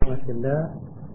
نعمة الله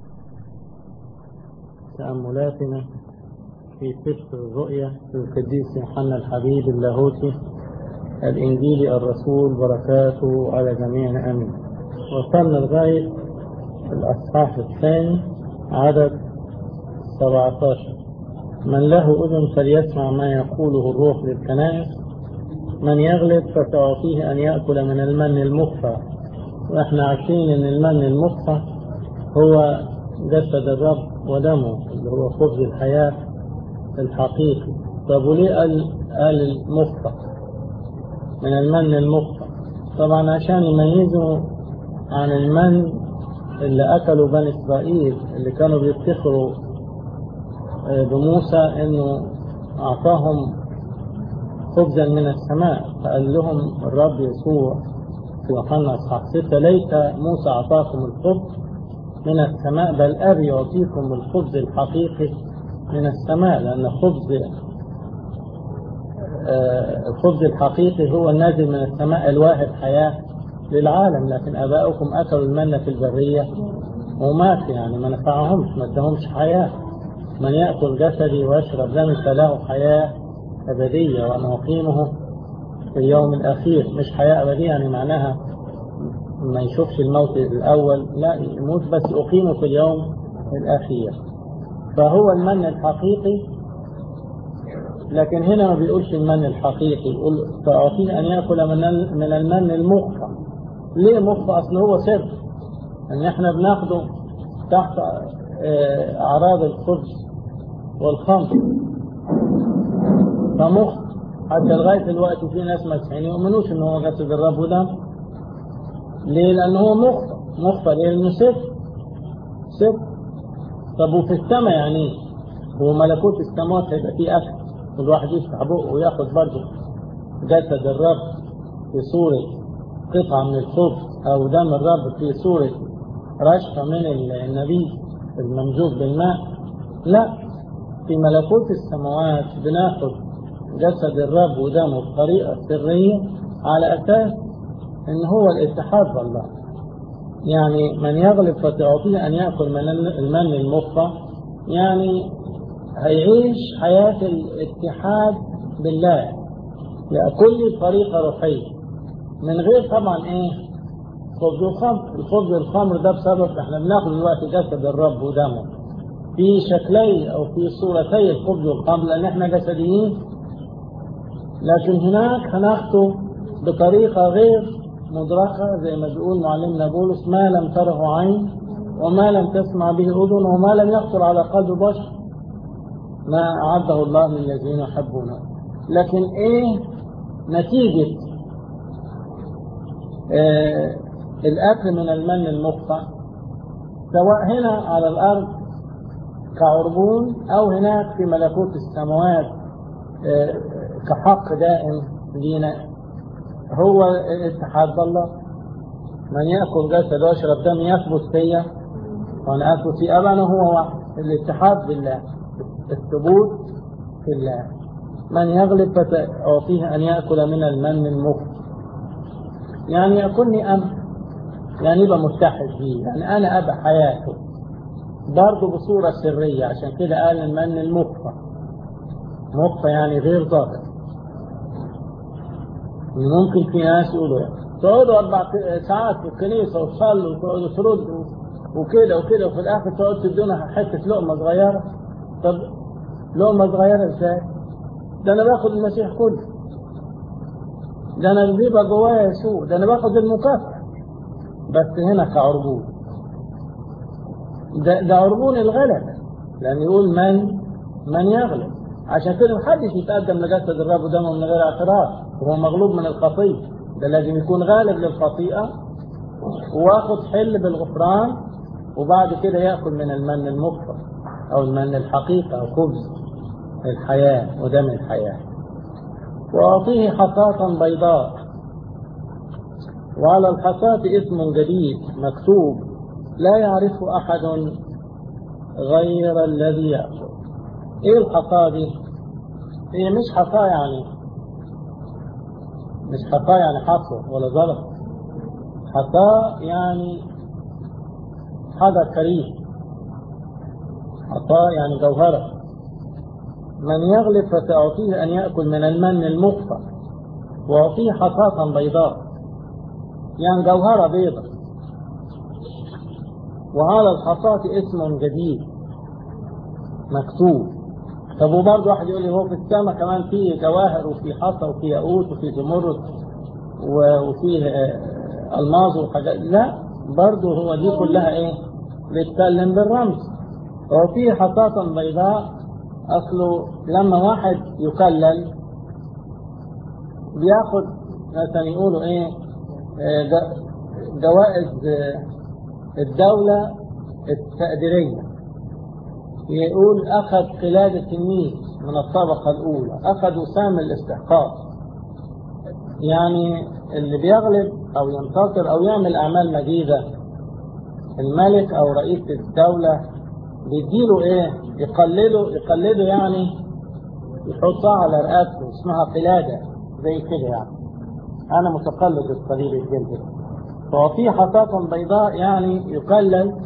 تأملاتنا في سفر الرؤيا للقديس يوحنا الحبيب اللاهوتي الإنجيلي الرسول بركاته على جميعنا آمين وصلنا لغاية الأصحاح الثاني عدد 17 من له أذن فليسمع ما يقوله الروح للكنائس من يغلب فتعطيه أن يأكل من المن المخفى وإحنا عارفين أن المن المخفى هو جسد الرب ودمه اللي هو خبز الحياة الحقيقي طب وليه قال قال المخفى من المن المخفى طبعا عشان يميزوا عن المن اللي أكلوا بني إسرائيل اللي كانوا بيفتخروا بموسى إنه أعطاهم خبزا من السماء فقال لهم الرب يسوع في يوحنا اصحاح 6 ليس موسى اعطاكم الخبز من السماء بل ابي يعطيكم الخبز الحقيقي من السماء لان الخبز الخبز الحقيقي هو النازل من السماء الواهب حياه للعالم لكن اباؤكم اكلوا المن في البريه ومات يعني ما نفعهمش ما ادهمش حياه من ياكل جسدي ويشرب دمي فله حياه أبدية وأنا أقيمه في اليوم الأخير مش حياة أبدية يعني معناها ما يشوفش الموت الأول لا يموت بس أقيمه في اليوم الأخير فهو المن الحقيقي لكن هنا ما بيقولش المن الحقيقي يقول تعطيه أن يأكل من من المن المخفى ليه مخفى أصل هو سر أن إحنا بناخده تحت أعراض الخبز والخمر فمخ حتى لغاية الوقت في ناس مسيحيين يؤمنوش ان هو جسد الرب وده ليه لان هو مخفى مخفى ليه لانه سر سر طب وفي السماء يعني ايه هو ملكوت السماوات هيبقى فيه اكل الواحد يفتح بقه وياخد برضه جسد الرب في صورة قطعة من الخبز او دم الرب في صورة رشفة من النبي الممزوج بالماء لا في ملكوت السماوات بناخد جسد الرب ودمه بطريقة سرية على أساس إن هو الاتحاد بالله يعني من يغلب فتعطيه أن يأكل من المن المخفى يعني هيعيش حياة الاتحاد بالله بكل طريقة روحية من غير طبعا إيه خبز الخمر الخبز الخمر ده بسبب احنا بناخد دلوقتي جسد الرب ودمه في شكلي او في صورتي الخبز والخمر لان احنا جسديين لكن هناك هناخده بطريقة غير مدركة زي ما بيقول معلمنا بولس ما لم تره عين وما لم تسمع به أذن وما لم يخطر على قلب بشر ما أعده الله للذين يحبونه لكن إيه نتيجة آه الأكل من المن المخفى سواء هنا على الأرض كعربون أو هناك في ملكوت السماوات آه كحق دائم لينا هو الاتحاد بالله من يأكل جسد ويشرب دم يثبت فيا وأنا أثبت في أبانا هو واحد الاتحاد بالله الثبوت في الله من يغلب فتعطيه أن يأكل من المن المخفى يعني يكونني أم يعني يبقى متحد بيه يعني أنا أبقى حياته برضه بصورة سرية عشان كده قال المن المخفى مخفى يعني غير ظاهر ممكن في ناس يقولوا تقعدوا أربع ساعات في الكنيسة وتصلوا وتقعدوا تردوا وكده وكده وفي الآخر تقعدوا تدونا حتة لقمة صغيرة طب لقمة صغيرة إزاي؟ ده أنا باخد المسيح كله ده أنا بيبقى جوايا يسوع ده أنا باخد المكافأة بس هنا كعربون ده, ده عربون الغلبة لأن يقول من من يغلب عشان كده محدش يتقدم لجسد الرب ودمه من غير اعتراف وهو مغلوب من الخطية ده لازم يكون غالب للخطيئة واخد حل بالغفران وبعد كده يأكل من المن المخفى أو المن الحقيقة أو خبز الحياة ودم الحياة وأعطيه حصاة بيضاء وعلى الحصاة اسم جديد مكتوب لا يعرف أحد غير الذي يأكل إيه الحصاة دي؟ هي مش حصاة يعني مش حصاة يعني حصر ولا زلط حصاة يعني حجر كريم عطاء يعني جوهرة من يغلب فسأعطيه أن يأكل من المن المخفى وأعطيه حصاة بيضاء يعني جوهرة بيضة وعلى الحصاة اسم جديد مكتوب طب وبرضه واحد يقول لي هو في السماء كمان في جواهر وفي حصى وفي ياقوت وفي زمرد وفي الماظ وحاجات لا برضه هو دي كلها ايه بيتكلم بالرمز هو في حصاة بيضاء اصله لما واحد يكلل بياخد مثلا يقولوا ايه جوائز الدولة التقديرية يقول أخذ قلادة التلميذ من الطبقة الأولى أخذ وسام الاستحقاق يعني اللي بيغلب أو ينتصر أو يعمل أعمال مجيدة الملك أو رئيس الدولة بيديله إيه يقلله يقلده يعني يحطها على رقبته اسمها قلادة زي كده يعني أنا متقلد الصليب الجلد فهو في حصاة بيضاء يعني يقلل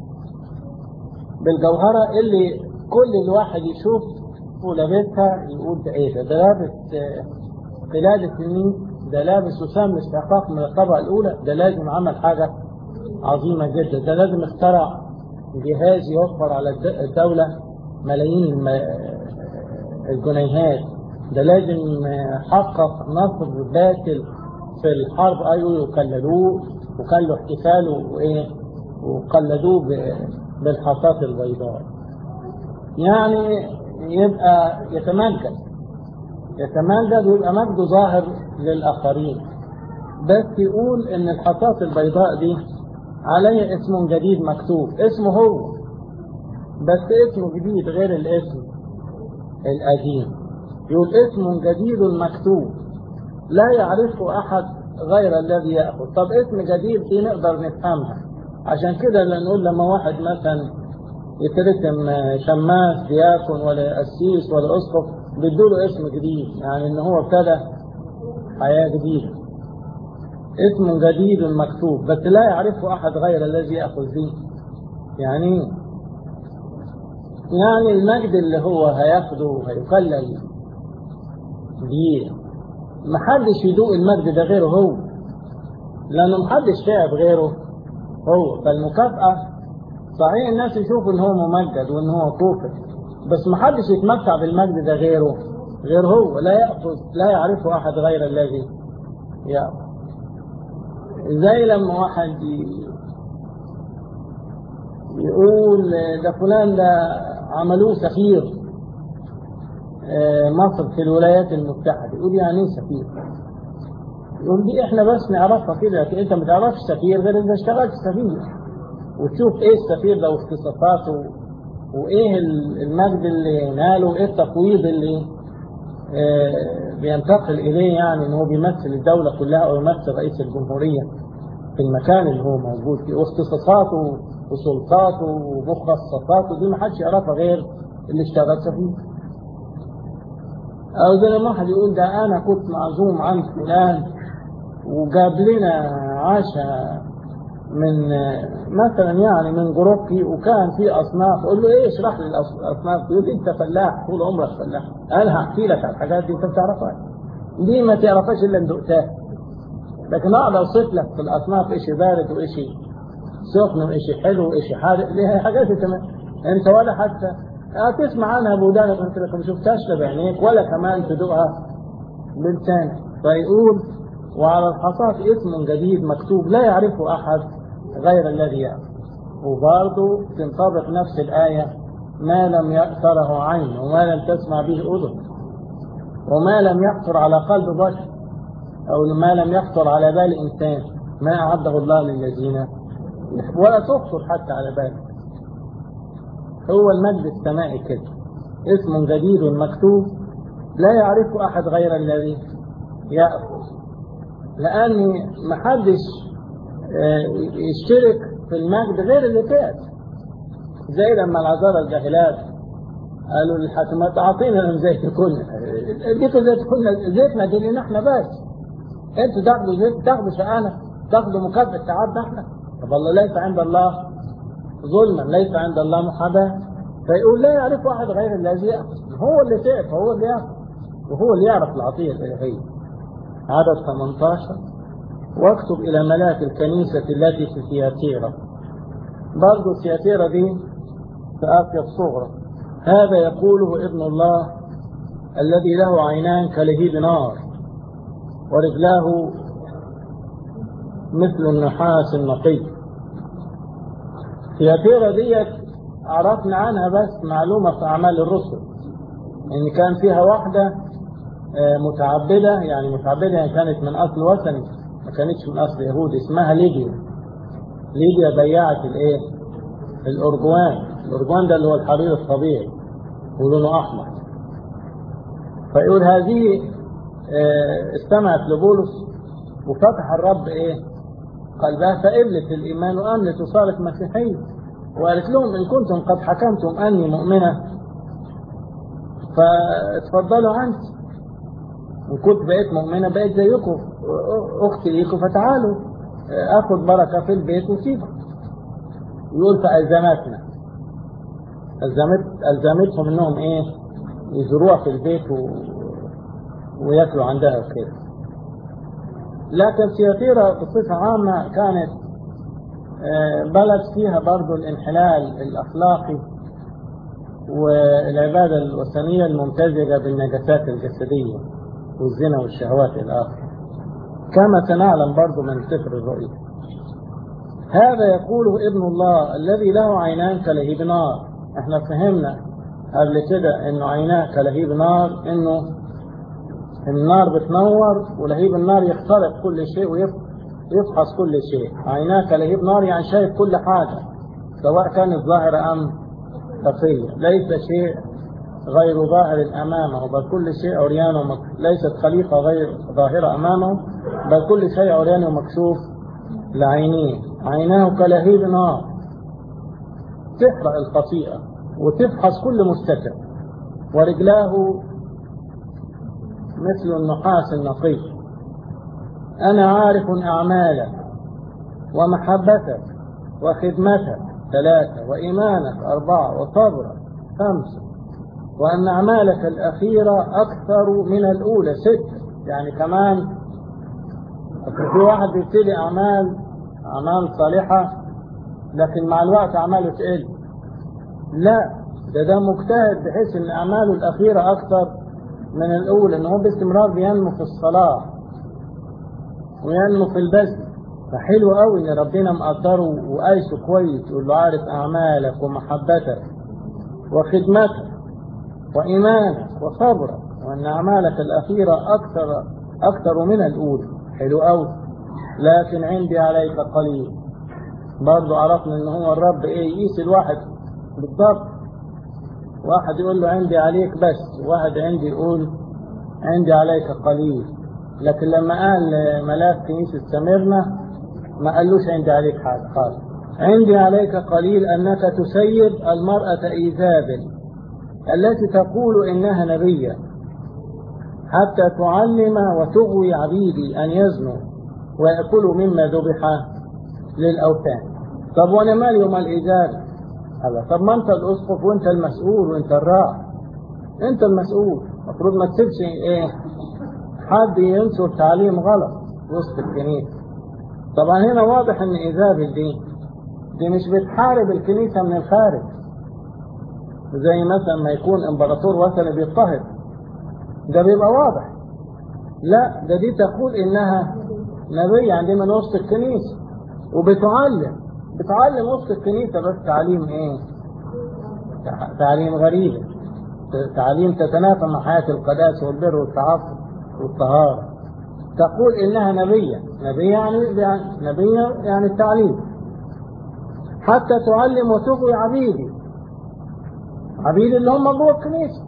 بالجوهرة اللي كل الواحد يشوف ولابسها يقول ده ايه ده ده لابس قلادة النيل ده لابس وسام الاستحقاق من الطبقة الأولى ده لازم عمل حاجة عظيمة جدا ده لازم اخترع جهاز يوفر على الدولة ملايين الجنيهات ده لازم حقق نصر باكل في الحرب أيوه يكللوه وكلوا احتفاله وإيه وقلدوه بالحصاة البيضاء يعني يبقى يتمجد يتمجد ويبقى مجده ظاهر للآخرين بس يقول إن الحصاة البيضاء دي عليه اسم جديد مكتوب اسمه هو بس اسمه جديد غير الاسم القديم يقول اسم جديد مكتوب لا يعرفه أحد غير الذي يأخذ طب اسم جديد دي نقدر نفهمها عشان كده نقول لما واحد مثلا يترسم شماس دياكون ولا قسيس ولا اسقف بيدوله اسم جديد يعني ان هو ابتدى حياه جديده اسم جديد مكتوب بس لا يعرفه احد غير الذي ياخذ به يعني يعني المجد اللي هو هياخده وهيقلل بيه محدش يدوق المجد ده غيره هو لانه محدش تعب غيره هو فالمكافأة صحيح الناس يشوفوا ان هو ممجد وان هو كوفر بس محدش يتمتع بالمجد ده غيره غير هو لا يأخذ لا يعرفه أحد غير الذي يأخذ زي لما واحد يقول ده فلان ده عملوه سفير مصر في الولايات المتحدة يقول يعني ايه سفير يقول دي احنا بس نعرفها كده لكن انت ما تعرفش سفير غير اذا اشتغلت سفير وتشوف ايه السفير ده واختصاصاته وايه المجد اللي ناله وايه التفويض اللي اه بينتقل اليه يعني ان هو بيمثل الدوله كلها او يمثل رئيس الجمهوريه في المكان اللي هو موجود فيه واختصاصاته وسلطاته ومخصصاته دي ما حدش يعرفها غير اللي اشتغل سفير او زي لما واحد يقول ده انا كنت معزوم عند فلان وجاب لنا عشاء من مثلا يعني من جروبي وكان في اصناف اقول له ايه اشرح لي الاصناف يقول لي انت فلاح طول عمرك فلاح انا هحكي لك على الحاجات دي انت ما تعرفهاش دي ما تعرفهاش الا ان دقتها لكن اقعد اوصف لك في الاصناف ايش بارد وايش سخن وايش حلو وايش حادق ليها حاجات انت انت ولا حتى تسمع عنها بودانك انت لكن ما شفتهاش بعينيك ولا كمان تدوقها بلسانك فيقول وعلى الحصاة اسم جديد مكتوب لا يعرفه أحد غير الذي يعرف وبرضه تنطبق نفس الآية ما لم يأثره عين وما لم تسمع به أذن وما لم يخطر على قلب بشر أو ما لم يخطر على بال إنسان ما أعده الله للذين ولا تخطر حتى على بالك هو المجد السمائي كده اسم جديد مكتوب لا يعرفه أحد غير الذي يأخذ لأن محدش يشترك في المجد غير اللي فات زي لما العذارى الجاهلات قالوا للحاكمات أعطينا من زيت كنا اديكوا زيت كنا زيتنا دي لنا احنا بس انتوا تاخدوا زيت تاخدوا شقانا تاخدوا مكافأة تعبنا احنا طب الله ليس عند الله ظلما ليس عند الله محاباة فيقول لا يعرف واحد غير الذي يأخذ هو اللي تعب هو اللي يأخذ وهو اللي يعرف العطية الإلهية عدد 18 واكتب إلى ملاك الكنيسة التي في سياتيرا برضه سياتيرا دي في آسيا الصغرى هذا يقوله ابن الله الذي له عينان كلهيب نار ورجلاه مثل النحاس النقي سياتيرا ديت عرفنا عنها بس معلومة في أعمال الرسل إن كان فيها واحدة متعبدة يعني متعبدة يعني كانت من أصل وثني ما كانتش من أصل يهودي اسمها ليبيا ليبيا بياعة الإيه؟ الأرجوان الأرجوان ده اللي هو الحرير الطبيعي ولونه أحمر فيقول هذه استمعت لبولس وفتح الرب إيه؟ قلبها فقبلت الإيمان وآمنت وصارت مسيحية وقالت لهم إن كنتم قد حكمتم أني مؤمنة فاتفضلوا عنك إن كنت بقيت مؤمنة بقيت زيكم أختي ليكم فتعالوا أخذ بركة في البيت وسيبها يقول فألزمتنا ألزمت ألزمتهم إنهم إيه يزوروها في البيت و... وياكلوا عندها وكده لكن سياتيرا بصفة عامة كانت بلد فيها برضو الانحلال الأخلاقي والعبادة الوثنية الممتزجة بالنجاسات الجسدية والزنا والشهوات الآخرة كما سنعلم برضو من سفر الرؤيا هذا يقوله ابن الله الذي له عينان كلهيب نار احنا فهمنا قبل كده انه عيناه كلهيب نار انه النار بتنور ولهيب النار يخترق كل شيء ويفحص كل شيء عيناه كلهيب نار يعني شايف كل حاجة سواء كانت ظاهرة أم خفية ليس شيء غير ظاهر أمامه بل كل شيء عريان ومكشوف ليست خليقة غير ظاهرة أمامه بل كل شيء عريان ومكشوف لعينيه عيناه كلهيب نار تحرق الخطيئة وتفحص كل مستتر ورجلاه مثل النحاس النقي أنا عارف أعمالك ومحبتك وخدمتك ثلاثة وإيمانك أربعة وصبرك خمسة وأن أعمالك الأخيرة أكثر من الأولى ستة يعني كمان في واحد بيبتدي أعمال أعمال صالحة لكن مع الوقت أعماله تقل لا ده ده مجتهد بحيث أن أعماله الأخيرة أكثر من الأولى أنه باستمرار بينمو في الصلاة وينمو في البذل فحلو قوي ان ربنا مقدره وقايسه كويس يقول له عارف اعمالك ومحبتك وخدمتك وايمانك وصبرك وان اعمالك الاخيره اكثر اكثر من الاولى حلو قوي لكن عندي عليك قليل برضه عرفنا ان هو الرب ايه يقيس الواحد بالضبط واحد يقول له عندي عليك بس واحد عندي يقول عندي عليك قليل لكن لما قال ملاك كنيسة سميرنا ما قالوش عندي عليك حاجة خالص عندي عليك قليل أنك تسيب المرأة إيزابل التي تقول إنها نبية حتى تعلم وتغوي عبيدي أن يزنوا ويأكلوا مما ذبح للأوثان طب وأنا مالي ومال إيزابل هذا طب ما أنت الأسقف وأنت المسؤول وأنت الراعي أنت المسؤول المفروض ما تسيبش إيه حد ينشر تعليم غلط وسط الكنيسة طبعا هنا واضح ان ايزابل دي دي مش بتحارب الكنيسة من الخارج زي مثلا ما يكون امبراطور وثني بيضطهد ده بيبقى واضح لا ده دي تقول انها نبي عندي من وسط الكنيسة وبتعلم بتعلم وسط الكنيسة بس تعليم ايه تعليم غريب تعليم تتنافى مع حياة القداسة والبر والتعفف والطهارة تقول إنها نبية نبية يعني نبية يعني التعليم حتى تعلم وتغوي عبيدي عبيدي اللي هم جوه الكنيسة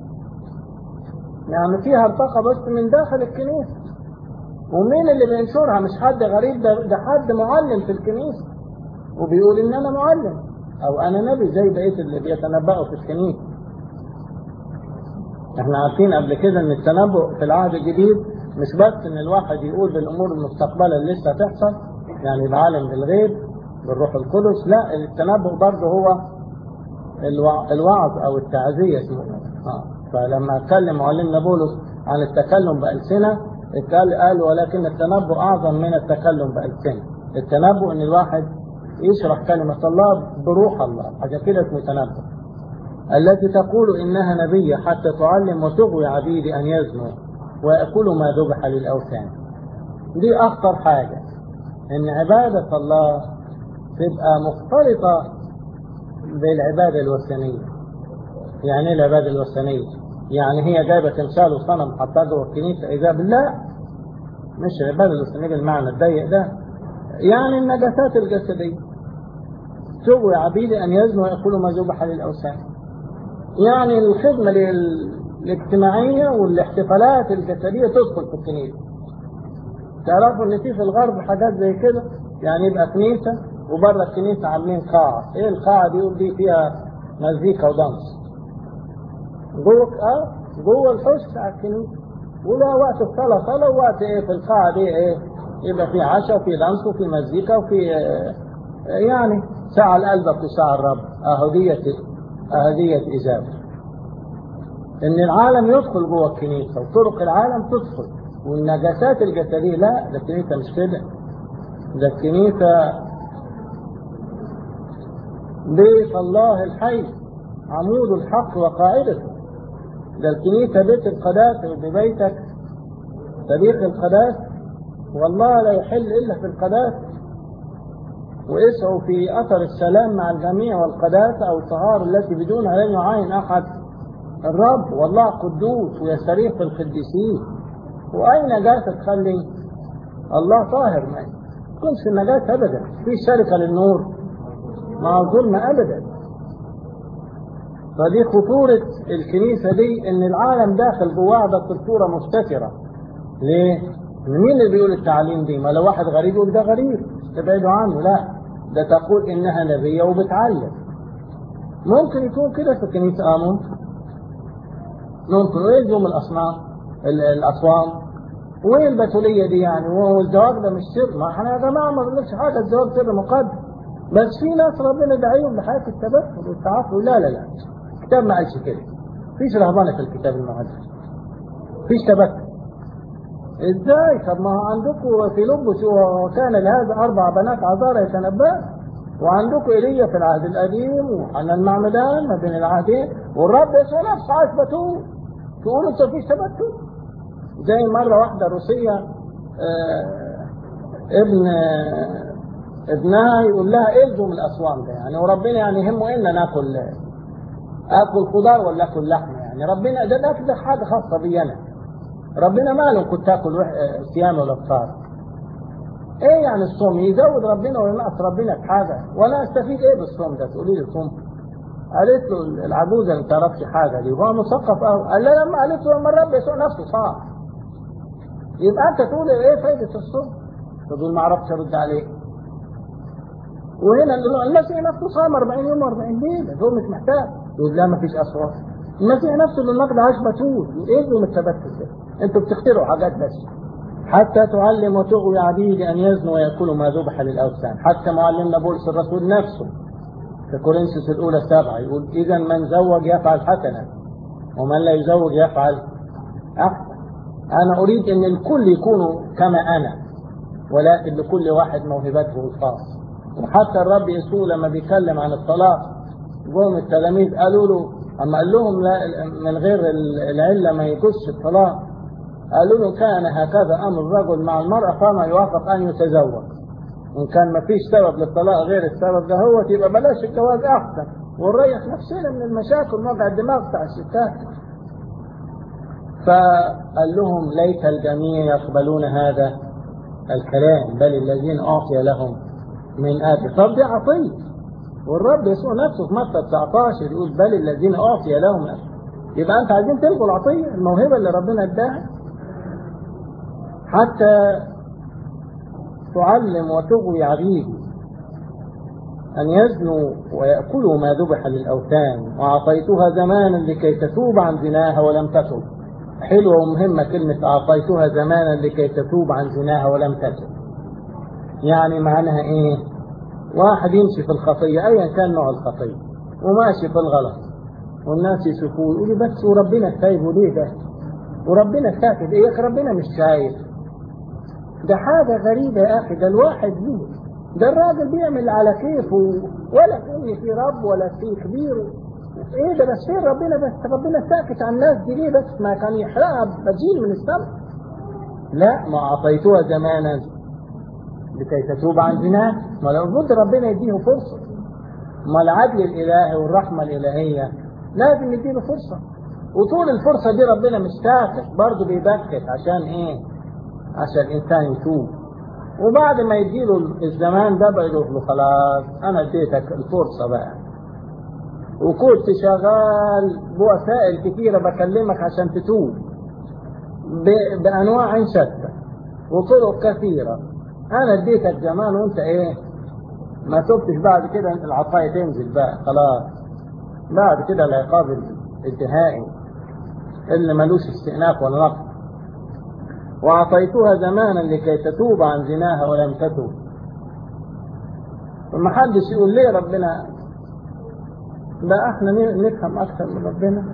يعني فيها ارتقى بس من داخل الكنيسة ومين اللي بينشرها مش حد غريب ده, ده حد معلم في الكنيسة وبيقول إن أنا معلم أو أنا نبي زي بقية اللي بيتنبأوا في الكنيسة احنا عارفين قبل كده ان التنبؤ في العهد الجديد مش بس ان الواحد يقول بالامور المستقبلة اللي لسه هتحصل يعني العالم بالغيب بالروح القدس لا التنبؤ برضه هو الوعظ او التعزية آه. فلما اتكلم معلمنا بولس عن التكلم بألسنة قال قال ولكن التنبؤ اعظم من التكلم بألسنة التنبؤ ان الواحد يشرح كلمة الله بروح الله عشان كده اسمه تنبؤ التي تقول انها نبية حتى تعلم وتغوي عبيدي ان يزنوا ويأكلوا ما ذبح للأوثان دي أخطر حاجة إن عبادة الله تبقى مختلطة بالعبادة الوثنية يعني ايه العبادة الوثنية يعني هي جايبة تمثال وصنم حطاه جوه الكنيسة إذا بالله مش العبادة الوثنية بالمعنى الضيق ده يعني النجاسات الجسدية تغوي عبيدي أن يزنوا ويأكلوا ما ذبح للأوثان يعني الخدمة الاجتماعية والاحتفالات الجسدية تدخل في الكنيسة تعرفوا ان في في الغرب حاجات زي كده يعني يبقى كنيسة وبره الكنيسة عاملين قاعة ايه القاعة دي يقول دي فيها مزيكا ودانس جوه اه جوه الحوش بتاع الكنيسة ولا وقت الصلاة صلاة ووقت ايه في القاعة دي ايه يبقى في عشاء وفي دانس وفي مزيكا وفي آه يعني ساعة لقلبك وساعة الرب اهدية اهدية إزافة ان العالم يدخل جوه الكنيسة وطرق العالم تدخل والنجاسات الجسدية لا ده الكنيسة مش كده ده الكنيسة بيت الله الحي عمود الحق وقاعدته ده الكنيسة بيت القداسة وببيتك طريق القداسة والله لا يحل إلا في القداسة واسعوا في أثر السلام مع الجميع والقداسة أو الطهارة التي بدون أن يعاين أحد الرب والله قدوس ويستريح في القديسين وأي نجاسة تخلي الله طاهر ما يكونش النجاسة أبدا في شركة للنور مع ظلم أبدا فدي خطورة الكنيسة دي إن العالم داخل جواها بس الصورة مستترة ليه؟ مين اللي بيقول التعليم دي؟ ما لو واحد غريب يقول ده غريب تبعدوا عنه لا ده تقول إنها نبية وبتعلم ممكن يكون كده في الكنيسة آه ممكن ممكن ويلزم الأصنام الأصوام وين البتولية دي يعني والزواج ده مش سر ما احنا يا جماعة ما بنقولش حاجة الزواج سر مقدس بس في ناس ربنا دعيهم لحياة التبتل والتعافي لا لا لا الكتاب ما قالش كده فيش رهبانة في الكتاب المقدس فيش تبتل ازاي طب ما عندكم في لبس وكان لهذا اربع بنات عذارى يتنبأ وعندكم ايليا في العهد القديم وحنان معمدان ما بين العهدين والرب يسوع نفسه عايش بتول تقولوا انت فيش تبتل زي مرة واحدة روسية آه ابن آه ابنها يقول لها الزم الاصوام ده يعني وربنا يعني يهمه ان ناكل اكل خضار ولا اكل لحمه يعني ربنا ده ده, ده حاجه خاصه بي انا ربنا ماله كنت تاكل صيام ولا افطار ايه يعني الصوم يزود ربنا ولا ينقص ربنا في حاجه ولا استفيد ايه بالصوم ده تقولي لي صوم قالت له العجوزه ما تعرفش حاجه دي وهو مثقف قوي قال لها لما قالت له لما الرب يسوع نفسه صام يبقى انت تقول ايه فايده الصوم تقول ما اعرفش ارد عليه وهنا المسيح نفسه صام 40 يوم و40 ليله هو مش محتاج يقول لا ما فيش اصوات المسيح نفسه اللي النقد عاش بتول ايه يوم التبتل ده انتوا بتخترعوا حاجات بس حتى تعلم وتغوي عبيدي ان يزنوا وياكلوا ما ذبح للاوثان حتى معلمنا بولس الرسول نفسه في كورنثوس الاولى سبعه يقول اذا من زوج يفعل حسنا ومن لا يزوج يفعل احسن انا اريد ان الكل يكونوا كما انا ولكن لكل واحد موهبته الخاصه وحتى الرب يسوع لما بيتكلم عن الطلاق جم التلاميذ قالوا له اما قال لهم لا من غير العله ما يجوزش الطلاق قالوا له كان هكذا امر الرجل مع المراه فما يوافق ان يتزوج وان كان ما فيش سبب للطلاق غير السبب ده هو يبقى بلاش الجواز احسن ونريح نفسنا من المشاكل ووجع الدماغ بتاع الستات فقال لهم ليس الجميع يقبلون هذا الكلام بل الذين اعطي لهم من آتي طب دي عطية والرب يسوع نفسه في متى 19 يقول بل الذين أعطي لهم يبقى أنت عايزين تلقوا العطية الموهبة اللي ربنا اداها حتى تعلم وتغوي عبيدي أن يزنوا ويأكلوا ما ذبح للأوثان وأعطيتها زمانا لكي تتوب عن زناها ولم تتب حلوة ومهمة كلمة أعطيتها زمانا لكي تتوب عن زناها ولم تتب يعني معناها ايه واحد يمشي في الخطية أيا كان نوع الخطية وماشي في الغلط والناس يشوفوه يقولوا بس وربنا سايبه ليه ده وربنا ساكت ايه يا أخي ربنا مش شايف ده حاجة غريبة يا أخي ده الواحد ليه ده الراجل بيعمل على كيفه ولا كأن في رب ولا في كبير ايه ده بس فين ربنا بس ربنا ساكت عن الناس دي ليه بس ما كان يحرقها بجيل من السماء لا ما أعطيتها زمانا لكي تتوب عن زناه ما لو بد ربنا يديه فرصة ما العدل الإلهي والرحمة الإلهية لازم يديله فرصة وطول الفرصة دي ربنا مش ساكت برضه بيبكت عشان ايه عشان الإنسان يتوب وبعد ما يديله الزمان ده بقى يقول له خلاص أنا اديتك الفرصة بقى وكنت شغال بوسائل كثيرة بكلمك عشان تتوب بأنواع شتى وطرق كثيرة أنا اديتك زمان وأنت إيه ما تبتش بعد كده العصاية تنزل بقى خلاص بعد كده العقاب الانتهائي اللي ملوش استئناف ولا نقص وأعطيتها زمانا لكي تتوب عن زناها ولم تتوب فما حدش يقول ليه ربنا لا احنا نفهم اكثر من ربنا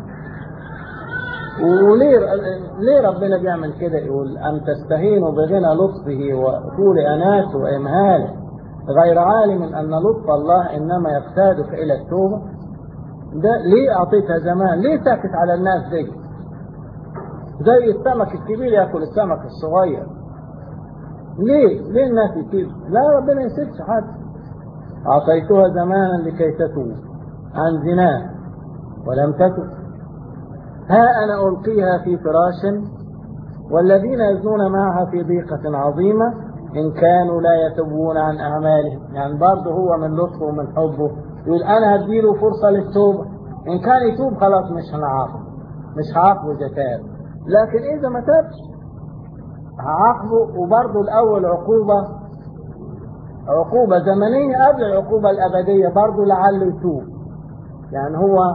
وليه ليه ربنا بيعمل كده يقول أن تستهينوا بغنى لطفه وطول أناته وإمهاله غير عالم أن لطف الله إنما يقتادك إلى التوبة ده ليه أعطيتها زمان ليه ساكت على الناس دي زي السمك الكبير ياكل السمك الصغير ليه ليه الناس يسيب لا ربنا يسيبش حد أعطيتها زمانا لكي تتوب عن زناه ولم تتوب ها أنا ألقيها في فراش والذين يزنون معها في ضيقة عظيمة إن كانوا لا يتوبون عن أعمالهم يعني برضه هو من لطفه ومن حبه يقول أنا هديله فرصة للتوبة إن كان يتوب خلاص مش هنعاقبه مش هعاقبه إذا تاب لكن إذا ما تابش هعاقبه وبرضه الأول عقوبة عقوبة زمنية قبل العقوبة الأبدية برضه لعله يتوب يعني هو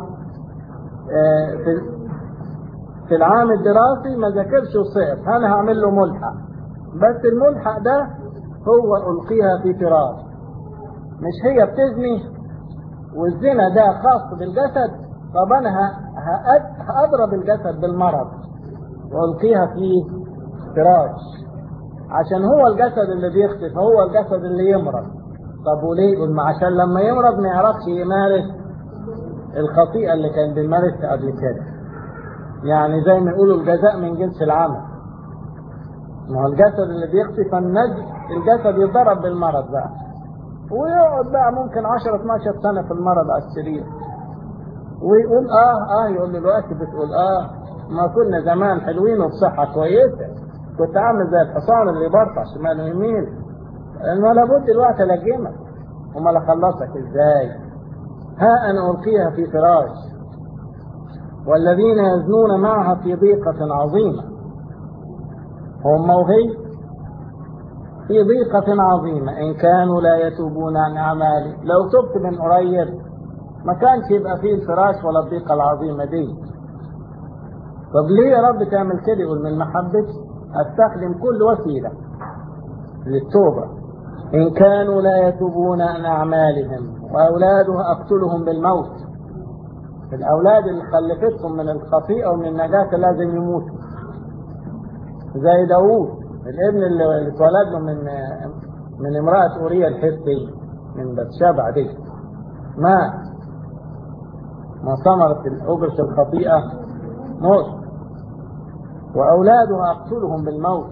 في في العام الدراسي ما ذاكرش وصعب انا هعمل له ملحق بس الملحق ده هو القيها في فراش مش هي بتزني والزنا ده خاص بالجسد طب انا هاضرب الجسد بالمرض والقيها في فراش عشان هو الجسد اللي بيخطف هو الجسد اللي يمرض طب وليه يقول ما عشان لما يمرض ما يعرفش يمارس الخطيئة اللي كان بيمارسها قبل كده يعني زي ما يقولوا الجزاء من جنس العمل ما هو الجسد اللي بيخطي فالنجم الجسد يضرب بالمرض بقى ويقعد بقى ممكن 10 12 سنه في المرض على السرير ويقول اه اه يقول له الوقت بتقول اه ما كنا زمان حلوين وبصحه كويسه كنت عامل زي الحصان اللي برفع شمال ويمين ما لابد الوقت الجمك امال اخلصك ازاي ها انا القيها في فراش والذين يزنون معها في ضيقة عظيمة هم وهي في ضيقة عظيمة إن كانوا لا يتوبون عن أعمالهم لو تبت من قريب ما كانش يبقى فيه الفراش ولا الضيقة العظيمة دي طب ليه يا رب تعمل كده يقول من محبتي استخدم كل وسيلة للتوبة إن كانوا لا يتوبون عن أعمالهم وأولادها أقتلهم بالموت الأولاد اللي خلفتهم من الخطيئة ومن النجاة لازم يموتوا زي داوود الابن اللي اتولد له من من امرأة أوريا الحثي من بتشابع دي مات ما ثمرة أجرة الخطيئة موت وأولادها أقتلهم بالموت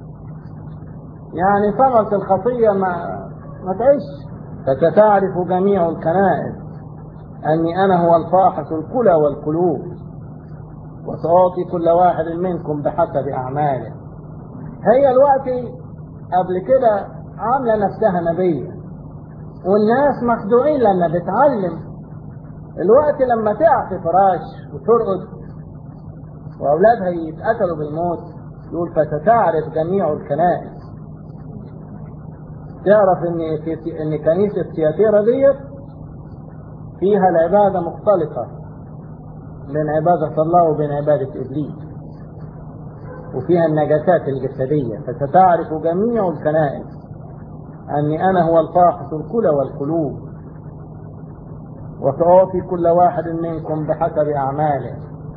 يعني ثمرة الخطية ما ما تعيش فستعرف جميع الكنائس أني أنا هو الفاحص الكلى والقلوب وسأعطي كل واحد منكم بحسب أعماله هي الوقت قبل كده عاملة نفسها نبية والناس مخدوعين لما بتعلم الوقت لما تقع في فراش وترقد وأولادها يتقتلوا بالموت يقول فستعرف جميع الكنائس تعرف ان ان كنيسة تياتيرا ديت فيها العبادة مختلطة بين عبادة الله وبين عبادة إبليس وفيها النجاسات الجسدية فستعرف جميع الكنائس أني أنا هو الفاحص الكلى والقلوب وسأعطي كل واحد منكم بحسب أعماله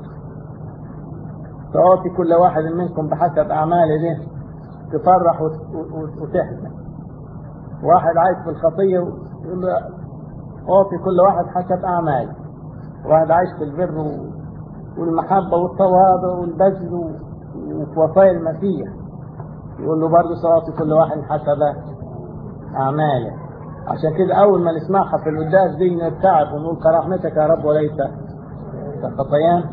سأعطي كل واحد منكم بحسب أعماله دي تفرح وتحزن واحد عايش في الخطية يقول له أعطي كل واحد حسب أعماله واحد عايش في البر والمحبة والتواضع والبذل وفي وصايا المسيح يقول له برضه سأعطي كل واحد حسب أعماله عشان كده أول ما نسمعها في القداس دي نرتعب ونقول كرحمتك يا رب وليس كخطيان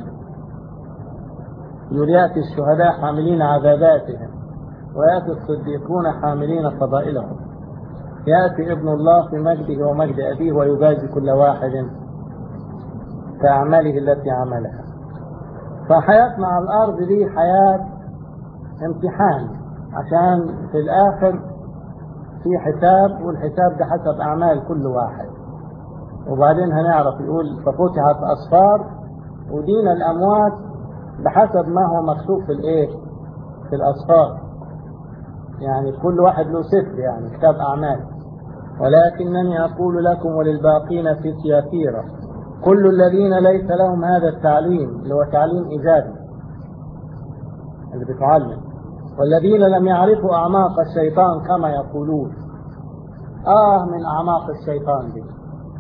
يقول يأتي الشهداء حاملين عذاباتهم ويأتي الصديقون حاملين فضائلهم يأتي ابن الله في مجده ومجد أبيه ويجازي كل واحد كأعماله التي عملها فحياتنا على الأرض دي حياة امتحان عشان في الآخر في حساب والحساب ده حسب أعمال كل واحد وبعدين هنعرف يقول ففتحت أصفار ودين الأموات بحسب ما هو مكتوب في الإيه؟ في الأصفار يعني كل واحد له سفر يعني كتاب أعمال ولكنني أقول لكم وللباقين في سياتيرا كل الذين ليس لهم هذا التعليم اللي هو تعليم إيجابي اللي بيتعلم والذين لم يعرفوا أعماق الشيطان كما يقولون آه من أعماق الشيطان دي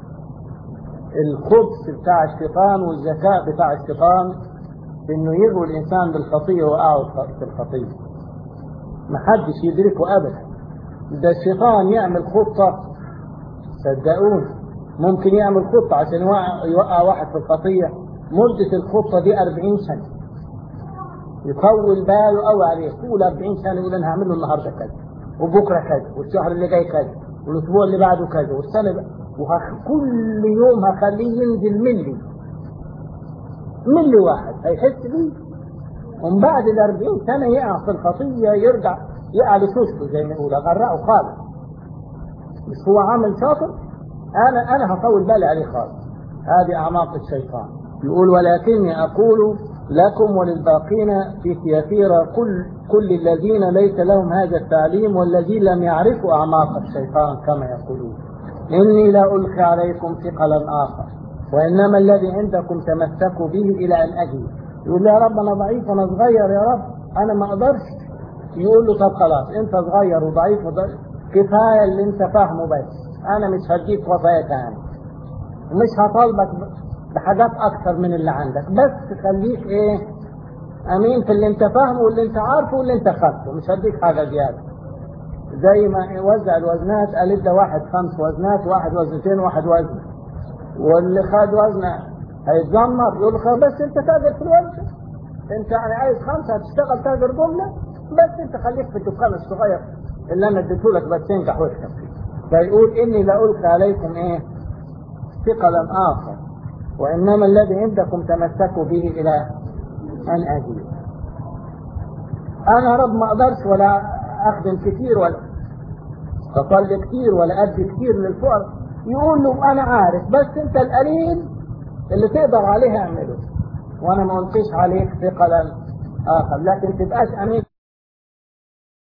الخبث بتاع الشيطان والذكاء بتاع الشيطان انه يغوي الانسان بالخطيه وقعوا في الخطيه محدش يدركه ابدا ده الشيطان يعمل خطه صدقوني ممكن يعمل خطه عشان يوقع واحد في الخطيه مده الخطه دي 40 سنه يطول باله قوي عليه طول 40 سنه يقول انا هعمل له النهارده كذا وبكره كذا والشهر اللي جاي كذا والاسبوع اللي بعده كذا والسنه بقى وكل يوم هخليه ينزل ملي ملي واحد هيحس بيه ومن بعد ال 40 سنه يقع في الخطيه يرجع يقع لسوسته زي ما يقول اغرقه خالص مش هو عامل شاطر انا انا هطول بالي عليه خالص هذه اعماق الشيطان يقول ولكني اقول لكم وللباقين في ثياتيرا كل كل الذين ليس لهم هذا التعليم والذين لم يعرفوا اعماق الشيطان كما يقولون اني لا القي عليكم ثقلا اخر وانما الذي عندكم تمسكوا به الى ان اجي يقول له يا رب انا ضعيف انا صغير يا رب انا ما اقدرش يقول له طب خلاص انت صغير وضعيف وضعيف كفايه اللي انت فاهمه بس انا مش هديك وصايا تاني ومش هطالبك بحاجات اكتر من اللي عندك بس خليك ايه امين في اللي انت فاهمه واللي انت عارفه واللي انت خدته مش هديك حاجه زياده زي ما وزع الوزنات قال ادى واحد خمس وزنات واحد وزنتين واحد وزن واللي خد وزنه هيتذمر يقول له بس انت تاجر في الوزن انت يعني عايز خمسه هتشتغل تاجر جمله بس انت خليك في الدكان الصغير اللي انا اديته لك بس تنجح واشتغل فيقول اني لا القي عليكم ايه ثقلا اخر وانما الذي عندكم تمسكوا به الى ان اجيب انا رب ما اقدرش ولا اخدم كتير ولا اصلي كتير ولا ادي كتير للفقراء يقول له انا عارف بس انت القليل اللي تقدر عليه اعمله وانا ما قلتش عليك ثقلا اخر لكن تبقاش امين